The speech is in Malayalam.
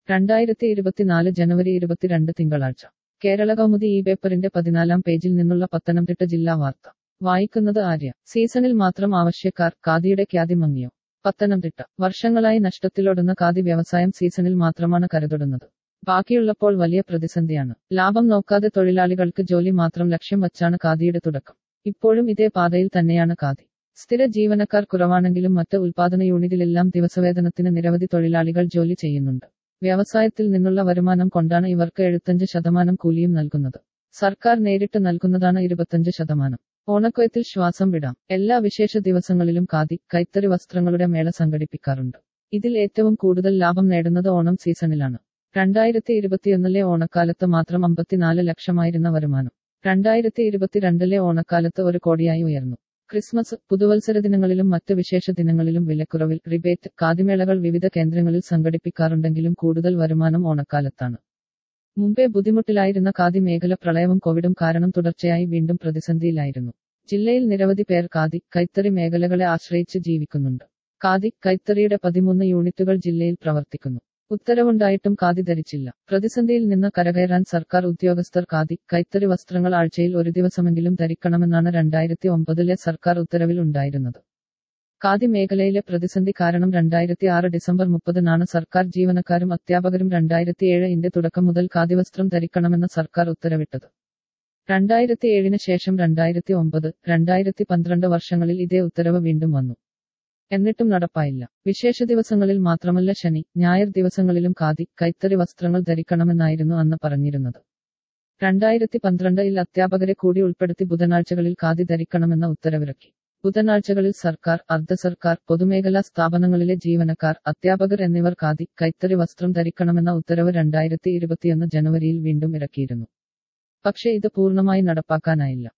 രണ്ടായിരത്തി ഇരുപത്തിനാല് ജനുവരി ഇരുപത്തിരണ്ട് തിങ്കളാഴ്ച കേരള കൗമുദി ഈ പേപ്പറിന്റെ പതിനാലാം പേജിൽ നിന്നുള്ള പത്തനംതിട്ട ജില്ലാ വാർത്ത വായിക്കുന്നത് ആര്യ സീസണിൽ മാത്രം ആവശ്യക്കാർ ഖാദിയുടെ ഖ്യാതി മങ്ങിയോ പത്തനംതിട്ട വർഷങ്ങളായി നഷ്ടത്തിലോടുന്ന ഖാദി വ്യവസായം സീസണിൽ മാത്രമാണ് കരുതൊടുന്നത് ബാക്കിയുള്ളപ്പോൾ വലിയ പ്രതിസന്ധിയാണ് ലാഭം നോക്കാതെ തൊഴിലാളികൾക്ക് ജോലി മാത്രം ലക്ഷ്യം വച്ചാണ് ഖാദിയുടെ തുടക്കം ഇപ്പോഴും ഇതേ പാതയിൽ തന്നെയാണ് ഖാദി സ്ഥിര ജീവനക്കാർ കുറവാണെങ്കിലും മറ്റ് ഉൽപാദന യൂണിറ്റിലെല്ലാം ദിവസവേതനത്തിന് നിരവധി തൊഴിലാളികൾ ജോലി ചെയ്യുന്നുണ്ട് വ്യവസായത്തിൽ നിന്നുള്ള വരുമാനം കൊണ്ടാണ് ഇവർക്ക് എഴുപത്തഞ്ച് ശതമാനം കൂലിയും നൽകുന്നത് സർക്കാർ നേരിട്ട് നൽകുന്നതാണ് ഇരുപത്തഞ്ച് ശതമാനം ഓണക്കൊയത്തിൽ ശ്വാസം വിടാം എല്ലാ വിശേഷ ദിവസങ്ങളിലും ഖാദി കൈത്തറി വസ്ത്രങ്ങളുടെ മേള സംഘടിപ്പിക്കാറുണ്ട് ഇതിൽ ഏറ്റവും കൂടുതൽ ലാഭം നേടുന്നത് ഓണം സീസണിലാണ് രണ്ടായിരത്തി ഇരുപത്തിയൊന്നിലെ ഓണക്കാലത്ത് മാത്രം അമ്പത്തിനാല് ലക്ഷമായിരുന്ന വരുമാനം രണ്ടായിരത്തി ഇരുപത്തിരണ്ടിലെ ഓണക്കാലത്ത് ഒരു കോടിയായി ഉയർന്നു ക്രിസ്മസ് പുതുവത്സര ദിനങ്ങളിലും മറ്റ് വിശേഷ ദിനങ്ങളിലും വിലക്കുറവിൽ റിബേറ്റ് കാതിമേളകൾ വിവിധ കേന്ദ്രങ്ങളിൽ സംഘടിപ്പിക്കാറുണ്ടെങ്കിലും കൂടുതൽ വരുമാനം ഓണക്കാലത്താണ് മുമ്പേ ബുദ്ധിമുട്ടിലായിരുന്ന ഖാദി മേഖല പ്രളയവും കോവിഡും കാരണം തുടർച്ചയായി വീണ്ടും പ്രതിസന്ധിയിലായിരുന്നു ജില്ലയിൽ നിരവധി പേർ ഖാദി കൈത്തറി മേഖലകളെ ആശ്രയിച്ച് ജീവിക്കുന്നുണ്ട് ഖാദി കൈത്തറിയുടെ പതിമൂന്ന് യൂണിറ്റുകൾ ജില്ലയിൽ പ്രവർത്തിക്കുന്നു ഉത്തരവുണ്ടായിട്ടും ഖാദി ധരിച്ചില്ല പ്രതിസന്ധിയിൽ നിന്ന് കരകയറാൻ സർക്കാർ ഉദ്യോഗസ്ഥർ ഖാദി കൈത്തറി വസ്ത്രങ്ങൾ ആഴ്ചയിൽ ഒരു ദിവസമെങ്കിലും ധരിക്കണമെന്നാണ് രണ്ടായിരത്തി ഒമ്പതിലെ സർക്കാർ ഉത്തരവിൽ ഉണ്ടായിരുന്നത് ഖാദി മേഖലയിലെ പ്രതിസന്ധി കാരണം രണ്ടായിരത്തി ആറ് ഡിസംബർ മുപ്പതിനാണ് സർക്കാർ ജീവനക്കാരും അധ്യാപകരും രണ്ടായിരത്തി ഏഴ് ഇന്റെ തുടക്കം മുതൽ ഖാദി വസ്ത്രം ധരിക്കണമെന്ന് സർക്കാർ ഉത്തരവിട്ടത് രണ്ടായിരത്തി ഏഴിന് ശേഷം രണ്ടായിരത്തി ഒമ്പത് രണ്ടായിരത്തി പന്ത്രണ്ട് വർഷങ്ങളിൽ ഇതേ ഉത്തരവ് വീണ്ടും വന്നു എന്നിട്ടും നടപ്പായില്ല വിശേഷ ദിവസങ്ങളിൽ മാത്രമല്ല ശനി ഞായർ ദിവസങ്ങളിലും ഖാദി കൈത്തറി വസ്ത്രങ്ങൾ ധരിക്കണമെന്നായിരുന്നു അന്ന് പറഞ്ഞിരുന്നത് രണ്ടായിരത്തി പന്ത്രണ്ടിൽ അധ്യാപകരെ കൂടി ഉൾപ്പെടുത്തി ബുധനാഴ്ചകളിൽ ഖാദി ധരിക്കണമെന്ന ഉത്തരവിറക്കി ബുധനാഴ്ചകളിൽ സർക്കാർ അർദ്ധ സർക്കാർ പൊതുമേഖലാ സ്ഥാപനങ്ങളിലെ ജീവനക്കാർ അധ്യാപകർ എന്നിവർ ഖാദി കൈത്തറി വസ്ത്രം ധരിക്കണമെന്ന ഉത്തരവ് രണ്ടായിരത്തി ഇരുപത്തിയൊന്ന് ജനുവരിയിൽ വീണ്ടും ഇറക്കിയിരുന്നു പക്ഷേ ഇത് പൂർണ്ണമായി നടപ്പാക്കാനായില്ല